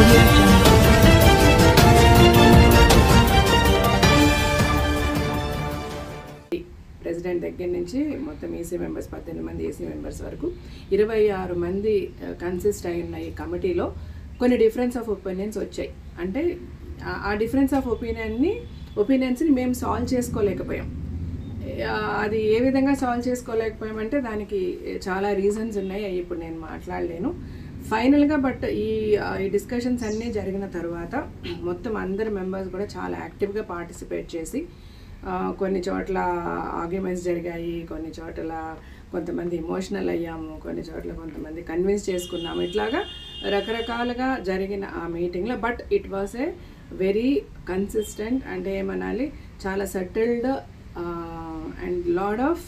audio jungle. President దగ్గర నుంచి మొత్తం ఈసీ మెంబర్స్ పద్దెనిమిది మంది ఈసీ మెంబర్స్ వరకు ఇరవై ఆరు మంది కన్సిస్ట్ అయి ఉన్న ఈ కమిటీలో కొన్ని డిఫరెన్స్ ఆఫ్ ఒపీనియన్స్ వచ్చాయి అంటే ఆ- ఆ డిఫరెన్స్ ఆఫ్ ఒపీనియన్ని ఒపీనియన్స్ని మేము సాల్వ్ చేసుకోలేకపోయాం ఆ, అది ఏ విధంగా సాల్వ్ చేసుకోలేకపోయామంటే దానికి చాలా రీజన్స్ ఉన్నాయి అవి ఇప్పుడు నేను మాట్లాడలేను ఫైనల్గా బట్ ఈ ఆ, ఈ డిస్కషన్స్ అన్నీ జరిగిన తర్వాత మొత్తం అందరు మెంబర్స్ కూడా చాలా యాక్టివ్గా పార్టిసిపేట్ చేసి ఆ, కొన్ని చోట్ల ఆర్గ్యుమెంట్స్ జరిగాయి కొన్ని చోట్ల కొంతమంది ఇమోషనల్ అయ్యాము కొన్ని చోట్ల కొంతమంది కన్విన్స్ చేసుకున్నాము ఇట్లాగా రకరకాలుగా జరిగిన ఆ మీటింగ్లో but it was a very consistent అంటే ఏమనాలి చాలా settled and lot of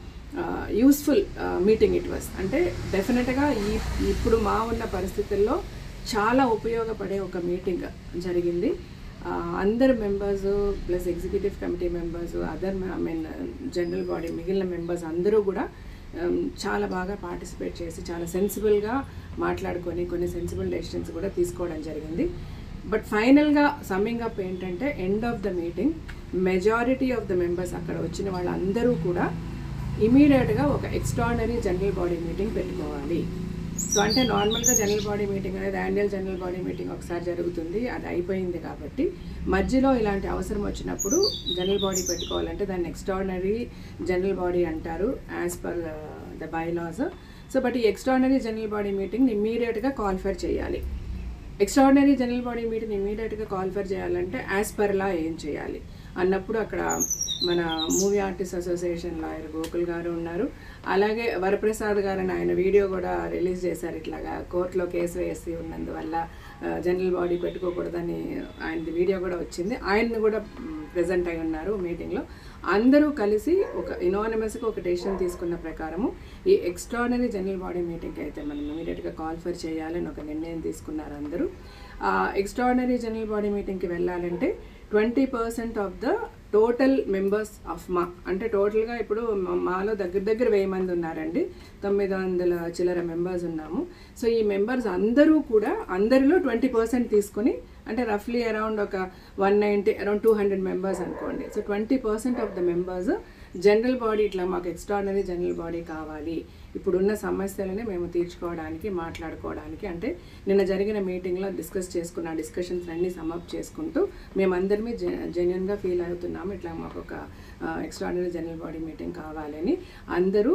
useful meeting it was అంటే డెఫినెట్గా ఈ ఇప్పుడు మా ఉన్న పరిస్థితుల్లో చాలా ఉపయోగపడే ఒక మీటింగ్ జరిగింది ఆ, అందరు members plus executive committee members other I mean general body మిగిలిన మెంబర్స్ అందరూ కూడా ఉమ్, చాలా బాగా పార్టిసిపేట్ చేసి చాలా సెన్సిబుల్గా మాట్లాడుకొని కొన్ని సెన్సిబుల్ డెసిషన్స్ కూడా తీసుకోవడం జరిగింది బట్ ఫైనల్గా సమ్మింగ్ అప్ ఏంటంటే end of the meeting majority of the members అక్కడ వచ్చిన వాళ్ళందరూ కూడా ఇమీడియట్గా ఒక ఎక్స్ట్రాడినరీ జనరల్ బాడీ మీటింగ్ పెట్టుకోవాలి సో అంటే నార్మల్గా జనరల్ బాడీ మీటింగ్ అనేది యాన్యువల్ జనరల్ బాడీ మీటింగ్ ఒకసారి జరుగుతుంది అది అయిపోయింది కాబట్టి మధ్యలో ఇలాంటి అవసరం వచ్చినప్పుడు జనరల్ బాడీ పెట్టుకోవాలంటే దాన్ని ఎక్స్ట్రాడినరీ జనరల్ బాడీ అంటారు as per the bylaws so but ఈ ఎక్స్ట్రాడినరీ జనరల్ బాడీ మీటింగ్ని ఇమీడియట్గా కాల్ఫర్ చేయాలి ఎక్స్ట్రాడినరీ జనరల్ బాడీ మీటింగ్ ఇమీడియట్గా కాల్ఫర్ చేయాలంటే యాజ్ పర్ లా ఏం చేయాలి అన్నప్పుడు అక్కడ మన movie artist association lawyer Gokul garu ఉన్నారు అలాగే వరప్రసాద్ గారు అని ఆయన వీడియో కూడా రిలీజ్ చేశారు ఇట్లాగా కోర్టులో కేసు వేసి ఉన్నందువల్ల ఆ, జనరల్ బాడీ పెట్టుకోకూడదని ఆయనది వీడియో కూడా వచ్చింది ఆయన్ని కూడా ప్రజెంట్ అయి ఉన్నారు మీటింగ్లో అందరూ కలిసి ఒక ఇనానిమస్గా ఒక డెసిషన్ తీసుకున్న ప్రకారము ఈ ఎక్స్ట్రాడినరీ జనరల్ బాడీ మీటింగ్కి అయితే మనం ఇమీడియట్గా కాల్ఫర్ చేయాలని ఒక నిర్ణయం తీసుకున్నారు అందరూ ఆ ఎక్స్ట్రాడినరీ జనరల్ బాడీ మీటింగ్కి వెళ్ళాలంటే twenty percent of the total members of MAA అంటే టోటల్గా ఇప్పుడు మా- మాలో దగ్గర దగ్గర వెయ్యి మంది ఉన్నారండి తొమ్మిది వందల చిల్లర మెంబర్స్ ఉన్నాము సో ఈ మెంబర్స్ అందరూ కూడా అందరిలో ట్వంటీ పర్సెంట్ తీసుకుని అంటే రఫ్లీ అరౌండ్ ఒక one ninety around two hundred members అనుకోండి so twenty percent of the members general body ఇట్లా మాకు ఎక్స్ట్రాడినరీ జనరల్ బాడీ కావాలి ఇప్పుడున్న సమస్యలని మేము తీర్చుకోవడానికి మాట్లాడుకోవడానికి అంటే నిన్న జరిగిన మీటింగ్లో డిస్కస్ చేసుకున్న డిస్కషన్స్ అన్నీ సమప్ చేసుకుంటూ మేమందరమే జె జెన్యున్గా ఫీల్ అవుతున్నాము ఇట్లా మాకు ఒక ఎక్స్ట్రాడినరీ జనరల్ బాడీ మీటింగ్ కావాలని అందరూ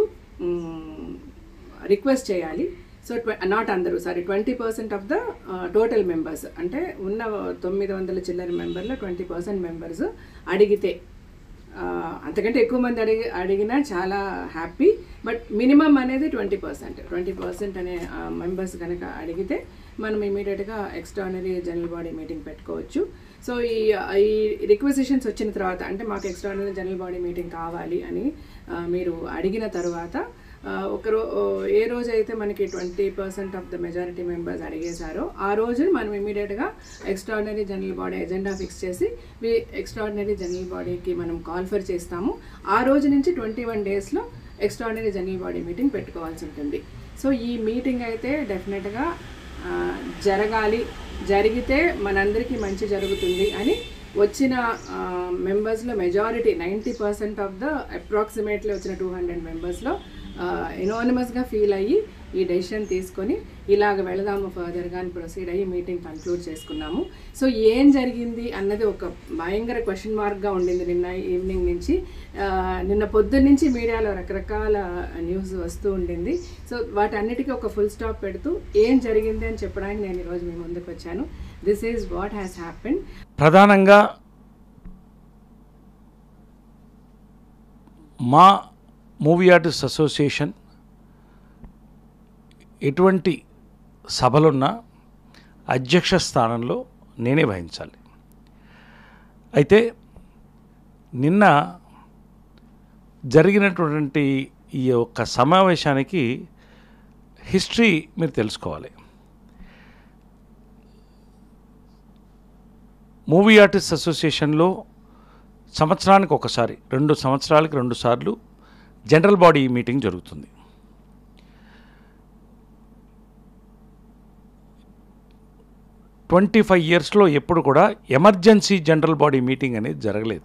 రిక్వెస్ట్ చేయాలి సో నాట్ అందరూ sorry twenty percent of the total members అంటే ఉన్న తొమ్మిది వందల చిల్లర మెంబర్లో ట్వంటీ పర్సెంట్ మెంబర్స్ అడిగితే ఆ, అంతకంటే ఎక్కువ మంది అడిగి అడిగినా చాలా హ్యాపీ బట్ మినిమం అనేది ట్వంటీ పర్సెంట్ ట్వంటీ పర్సెంట్ అనే మెంబర్స్ కనుక అడిగితే మనం ఇమీడియట్గా ఎక్స్ట్రానరీ జనరల్ బాడీ మీటింగ్ పెట్టుకోవచ్చు సో ఈ ఈ రిక్వెజిషన్స్ వచ్చిన తర్వాత అంటే మాకు ఎక్స్ట్రానరీ జనరల్ బాడీ మీటింగ్ కావాలి అని ఆ, మీరు అడిగిన తర్వాత ఆ, ఒక రో ఏ రోజు అయితే మనకి twenty percent of the majority members అడిగేశారో ఆ రోజు మనం ఇమీడియట్గా extraordinary general body agenda fix చేసి వి ఎక్స్ట్రాడినరీ జనరల్ బాడీకి మనం కాల్ఫర్ చేస్తాము ఆ రోజు నుంచి ట్వంటీ వన్ డేస్లో ఎక్స్ట్రాడినరీ జనరల్ బాడీ మీటింగ్ పెట్టుకోవాల్సి ఉంటుంది సో ఈ మీటింగ్ అయితే డెఫినెట్గా ఆ, జరగాలి జరిగితే మనందరికీ మంచి జరుగుతుంది అని వచ్చిన మెంబర్స్లో majority ninety percent of the approximately వచ్చిన టూ హండ్రెడ్ మెంబర్స్లో ఎనానిమస్గా ఫీల్ అయ్యి ఈ డెసిషన్ తీసుకొని ఇలాగ వెళదాము ఫర్దర్గా అని ప్రొసీడ్ అయ్యి మీటింగ్ కన్క్లూడ్ చేసుకున్నాము సో ఏం జరిగింది అన్నది ఒక భయంకర క్వశ్చన్ మార్క్గా ఉండింది నిన్న ఈవినింగ్ నుంచి ఆ, నిన్న పొద్దున్న నుంచి మీడియాలో రకరకాల న్యూస్ వస్తూ ఉండింది సో వాటన్నిటికీ ఒక ఫుల్ స్టాప్ పెడుతూ ఏం జరిగింది అని చెప్పడానికి నేను ఈరోజు మీ ముందుకు వచ్చాను this is what has happen ప్రధానంగా మా మూవీ ఆర్టిస్ట్ అసోసియేషన్ ఎటువంటి సభలున్నా అధ్యక్ష స్థానంలో నేనే వహించాలి అయితే నిన్న జరిగినటువంటి ఈ యొక్క సమావేశానికి హిస్టరీ మీరు తెలుసుకోవాలి మూవీ ఆర్టిస్ట్ అసోసియేషన్లో సంవత్సరానికి ఒకసారి రెండు సంవత్సరాలకి రెండు సార్లు జనరల్ బాడీ మీటింగ్ జరుగుతుంది ట్వంటీ ఫైవ్ ఇయర్స్లో ఎప్పుడు కూడా ఎమర్జెన్సీ జనరల్ బాడీ మీటింగ్ అనేది జరగలేదు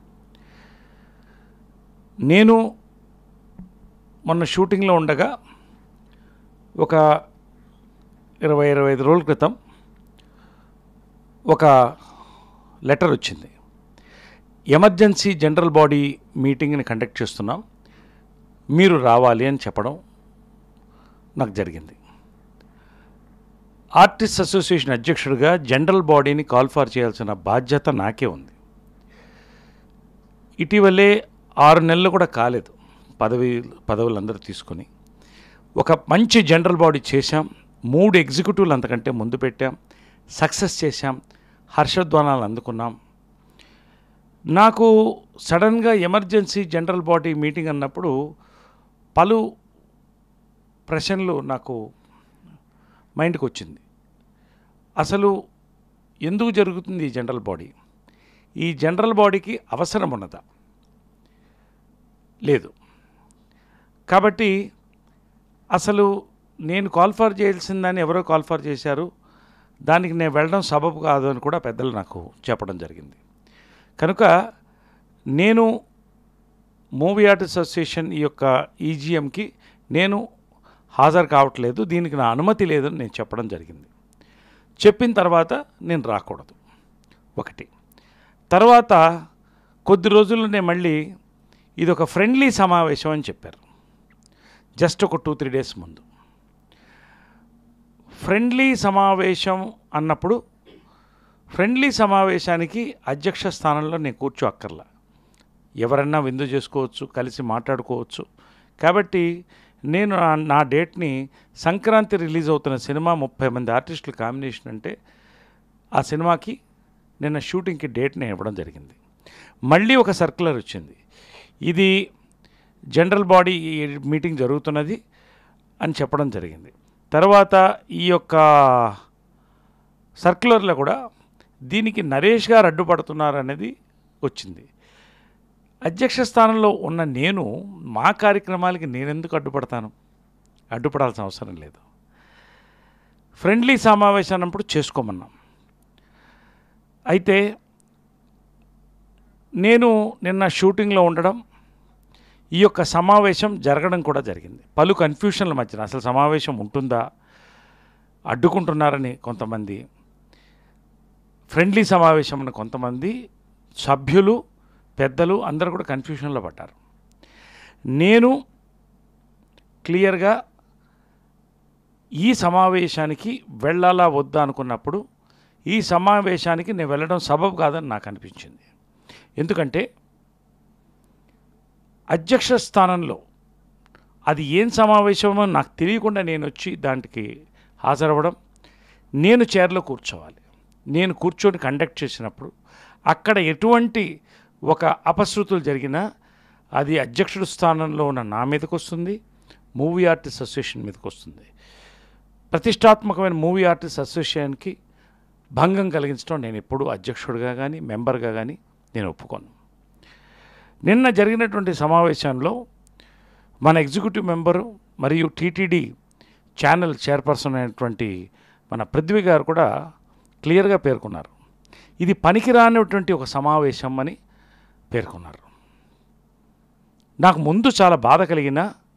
నేను మొన్న షూటింగ్లో ఉండగా ఒక ఇరవై ఇరవై ఐదు రోజుల క్రితం ఒక లెటర్ వచ్చింది ఎమర్జెన్సీ జనరల్ బాడీ మీటింగ్ని కండక్ట్ చేస్తున్నాం మీరు రావాలి అని చెప్పడం నాకు జరిగింది ఆర్టిస్ట్ అసోసియేషన్ అధ్యక్షుడిగా జనరల్ బాడీని కాల్ఫార్ చేయాల్సిన బాధ్యత నాకే ఉంది ఇటీవలే ఆరు నెలలు కూడా కాలేదు పదవి పదవులందరూ తీసుకొని ఒక మంచి జనరల్ బాడీ చేశాం మూడు ఎగ్జిక్యూటివ్లు అంతకంటే ముందు పెట్టాం సక్సెస్ చేశాం హర్షధ్వానాలు అందుకున్నాం నాకు సడన్గా ఎమర్జెన్సీ జనరల్ బాడీ మీటింగ్ అన్నప్పుడు పలు ప్రశ్నలు నాకు మైండ్కి వచ్చింది అసలు ఎందుకు జరుగుతుంది ఈ జనరల్ బాడీ ఈ జనరల్ బాడీకి అవసరం ఉన్నదా లేదు కాబట్టి అసలు నేను కాల్ఫర్ చేయాల్సిందని ఎవరో కాల్ఫర్ చేశారు దానికి నేను వెళ్ళడం సబబు కాదు అని కూడా పెద్దలు నాకు చెప్పడం జరిగింది కనుక నేను మూవీ ఆర్టిస్ట్ అసోసియేషన్ ఈ యొక్క ఈజీఎంకి నేను హాజరు కావట్లేదు దీనికి నా అనుమతి లేదని నేను చెప్పడం జరిగింది చెప్పిన తర్వాత నేను రాకూడదు ఒకటి తర్వాత కొద్ది రోజుల్లోనే మళ్ళీ ఇది ఒక ఫ్రెండ్లీ సమావేశం అని చెప్పారు జస్ట్ ఒక టూ త్రీ డేస్ ముందు ఫ్రెండ్లీ సమావేశం అన్నప్పుడు ఫ్రెండ్లీ సమావేశానికి అధ్యక్ష స్థానంలో నేను కూర్చో అక్కర్లా ఎవరన్నా విందు చేసుకోవచ్చు కలిసి మాట్లాడుకోవచ్చు కాబట్టి నేను నా- నా డేట్ని సంక్రాంతి రిలీజ్ అవుతున్న సినిమా ముప్పై మంది ఆర్టిస్టుల కాంబినేషన్ అంటే ఆ సినిమాకి నిన్న షూటింగ్కి డేట్ నేను ఇవ్వడం జరిగింది మళ్ళీ ఒక సర్క్యులర్ వచ్చింది ఇది జనరల్ బాడీ మీటింగ్ జరుగుతున్నది అని చెప్పడం జరిగింది తర్వాత ఈ యొక్క సర్క్యులర్లో కూడా దీనికి నరేష్ గారు అడ్డుపడుతున్నారు అనేది వచ్చింది అధ్యక్ష స్థానంలో ఉన్న నేను మా కార్యక్రమాలకి నేనెందుకు అడ్డుపడతాను అడ్డుపడాల్సిన అవసరం లేదు ఫ్రెండ్లీ సమావేశం అన్నప్పుడు చేసుకోమన్నాం అయితే నేను నిన్న షూటింగ్లో ఉండడం ఈ యొక్క సమావేశం జరగడం కూడా జరిగింది పలు కన్ఫ్యూషన్ల మధ్యన అసలు సమావేశం ఉంటుందా అడ్డుకుంటున్నారని కొంతమంది ఫ్రెండ్లీ సమావేశం అని కొంతమంది సభ్యులు పెద్దలు అందరూ కూడా కన్ఫ్యూషన్లో పడ్డారు నేను క్లియర్గా ఈ సమావేశానికి వెళ్ళాలా వద్దా అనుకున్నప్పుడు ఈ సమావేశానికి నేను వెళ్ళడం సబబు కాదని నాకు అనిపించింది ఎందుకంటే అధ్యక్ష స్థానంలో అది ఏం సమావేశమో నాకు తెలియకుండా నేను వచ్చి దానికి హాజరవ్వడం నేను చైర్లో కూర్చోవాలి నేను కూర్చొని కండక్ట్ చేసినప్పుడు అక్కడ ఎటువంటి ఒక అపశృతులు జరిగినా అది అధ్యక్షుడి స్థానంలో ఉన్న నా మీదకి వస్తుంది మూవీ ఆర్టిస్ట్ అసోసియేషన్ మీదకి వస్తుంది ప్రతిష్టాత్మకమైన మూవీ ఆర్టిస్ట్ అసోసియేషన్కి భంగం కలిగించడం నేను ఎప్పుడూ అధ్యక్షుడిగా కానీ మెంబర్గా కానీ నేను ఒప్పుకోను నిన్న జరిగినటువంటి సమావేశంలో మన ఎగ్జిక్యూటివ్ మెంబరు మరియు టీటీడీ ఛానల్ చైర్పర్సన్ అయినటువంటి మన పృథ్వీ గారు కూడా క్లియర్గా పేర్కొన్నారు ఇది పనికిరానటువంటి ఒక సమావేశం అని పేర్కొన్నారు నాకు ముందు చాలా బాధ కలిగిన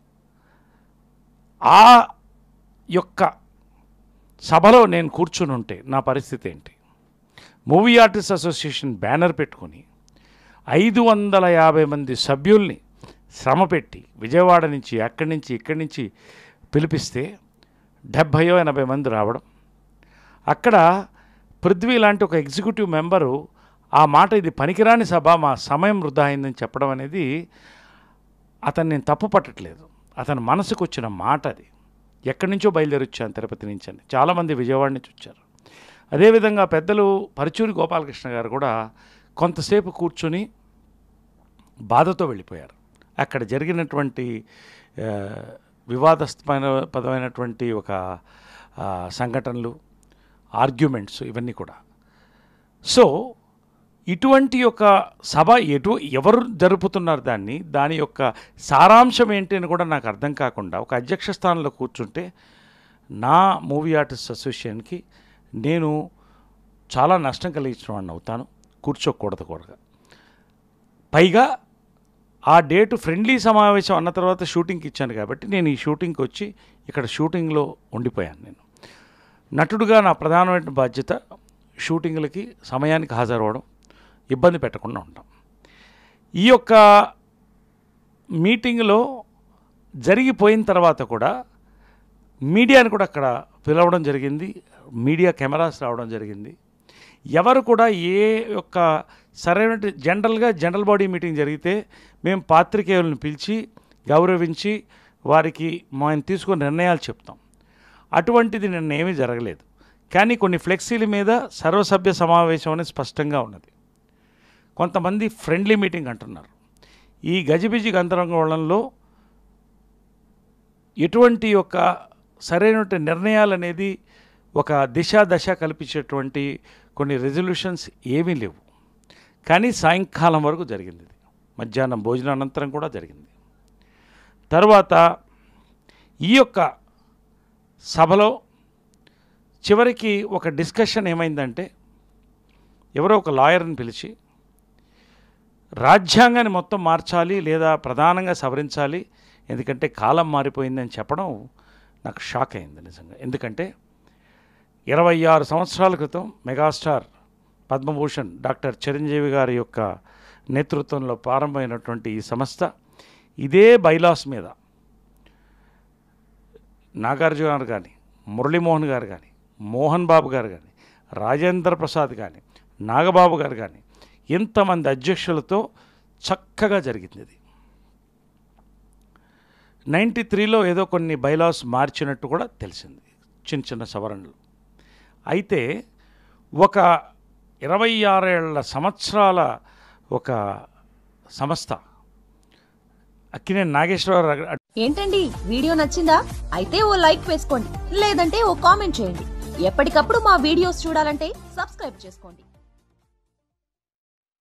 ఆ యొక్క సభలో నేను కూర్చుని ఉంటే నా పరిస్థితి ఏంటి మూవీ ఆర్టిస్ట్ అసోసియేషన్ బ్యానర్ పెట్టుకొని ఐదు వందల యాభై మంది సభ్యుల్ని శ్రమ పెట్టి విజయవాడ నుంచి అక్కడి నుంచి ఇక్కడి నుంచి పిలిపిస్తే డెబ్భయో ఎనభై మంది రావడం అక్కడ పృథ్వీ లాంటి ఒక ఎగ్జిక్యూటివ్ మెంబరు ఆ మాట ఇది పనికిరాని సభ మా సమయం వృధా అయిందని చెప్పడం అనేది అతను నేను తప్పు పట్టట్లేదు అతని మనసుకు వచ్చిన మాట అది ఎక్కడి నుంచో బయలుదేరి వచ్చాను తిరుపతి నుంచి అని చాలామంది విజయవాడ నుంచి వచ్చారు అదేవిధంగా పెద్దలు పరుచూరి గోపాలకృష్ణ గారు కూడా కొంతసేపు కూర్చొని బాధతో వెళ్ళిపోయారు అక్కడ జరిగినటువంటి ఆ, వివాదాస్పద పదమైనటువంటి ఒక ఆ, సంఘటనలు ఆర్గ్యుమెంట్స్ ఇవన్నీ కూడా సో ఇటువంటి యొక్క సభ ఎటు ఎవరు జరుపుతున్నారు దాన్ని దాని యొక్క సారాంశం ఏంటి అని కూడా నాకు అర్థం కాకుండా ఒక అధ్యక్ష స్థానంలో కూర్చుంటే నా మూవీ ఆర్టిస్ట్ అసోసియేషన్కి నేను చాలా నష్టం కలిగించిన వాడిని అవుతాను కూర్చోకూడదు కూడా పైగా ఆ డేటు ఫ్రెండ్లీ సమావేశం అన్న తర్వాత షూటింగ్కి ఇచ్చాను కాబట్టి నేను ఈ షూటింగ్కి వచ్చి ఇక్కడ షూటింగ్లో ఉండిపోయాను నేను నటుడుగా నా ప్రధానమైన బాధ్యత షూటింగ్లకి సమయానికి హాజరవ్వడం ఇబ్బంది పెట్టకుండా ఉంటాం ఈ యొక్క మీటింగ్లో జరిగిపోయిన తర్వాత కూడా మీడియాని కూడా అక్కడ పిలవడం జరిగింది మీడియా కెమెరాస్ రావడం జరిగింది ఎవరు కూడా ఏ యొక్క సరైన జనరల్గా జనరల్ బాడీ మీటింగ్ జరిగితే మేము పాత్రికేయులను పిలిచి గౌరవించి వారికి మేము తీసుకున్న నిర్ణయాలు చెప్తాం అటువంటిది నిన్న ఏమీ జరగలేదు కానీ కొన్ని ఫ్లెక్సీల మీద సర్వసభ్య సమావేశం అనేది స్పష్టంగా ఉన్నది కొంతమంది ఫ్రెండ్లీ మీటింగ్ అంటున్నారు ఈ గజిబిజి గందరగోళంలో ఎటువంటి యొక్క సరైన నిర్ణయాలు అనేది ఒక దిశ దశ కల్పించేటువంటి కొన్ని రెజల్యూషన్స్ ఏమీ లేవు కానీ సాయంకాలం వరకు జరిగింది ఇది మధ్యాహ్నం భోజనానంతరం కూడా జరిగింది తర్వాత ఈ యొక్క సభలో చివరికి ఒక డిస్కషన్ ఏమైందంటే ఎవరో ఒక లాయర్ని పిలిచి రాజ్యాంగాన్ని మొత్తం మార్చాలి లేదా ప్రధానంగా సవరించాలి ఎందుకంటే కాలం మారిపోయిందని చెప్పడం నాకు షాక్ అయింది నిజంగా ఎందుకంటే ఇరవై ఆరు సంవత్సరాల క్రితం మెగాస్టార్ పద్మభూషణ్ డాక్టర్ చిరంజీవి గారి యొక్క నేతృత్వంలో ప్రారంభమైనటువంటి ఈ సంస్థ ఇదే బైలాస్ మీద నాగార్జున గారు కానీ మురళీమోహన్ గారు కానీ మోహన్ బాబు గారు కానీ రాజేంద్ర ప్రసాద్ కానీ నాగబాబు గారు కానీ ఇంతమంది అధ్యక్షులతో చక్కగా జరిగింది ఇది నైంటీ త్రీలో ఏదో కొన్ని బైలాస్ మార్చినట్టు కూడా తెలిసింది చిన్న చిన్న సవరణలు అయితే ఒక ఇరవై ఆరేళ్ల సంవత్సరాల ఒక సంస్థ అక్కినేని నాగేశ్వరరావు గారు ఏంటండి వీడియో నచ్చిందా అయితే ఓ లైక్ వేసుకోండి లేదంటే ఓ కామెంట్ చేయండి ఎప్పటికప్పుడు మా వీడియోస్ చూడాలంటే సబ్స్క్రైబ్ చేసుకోండి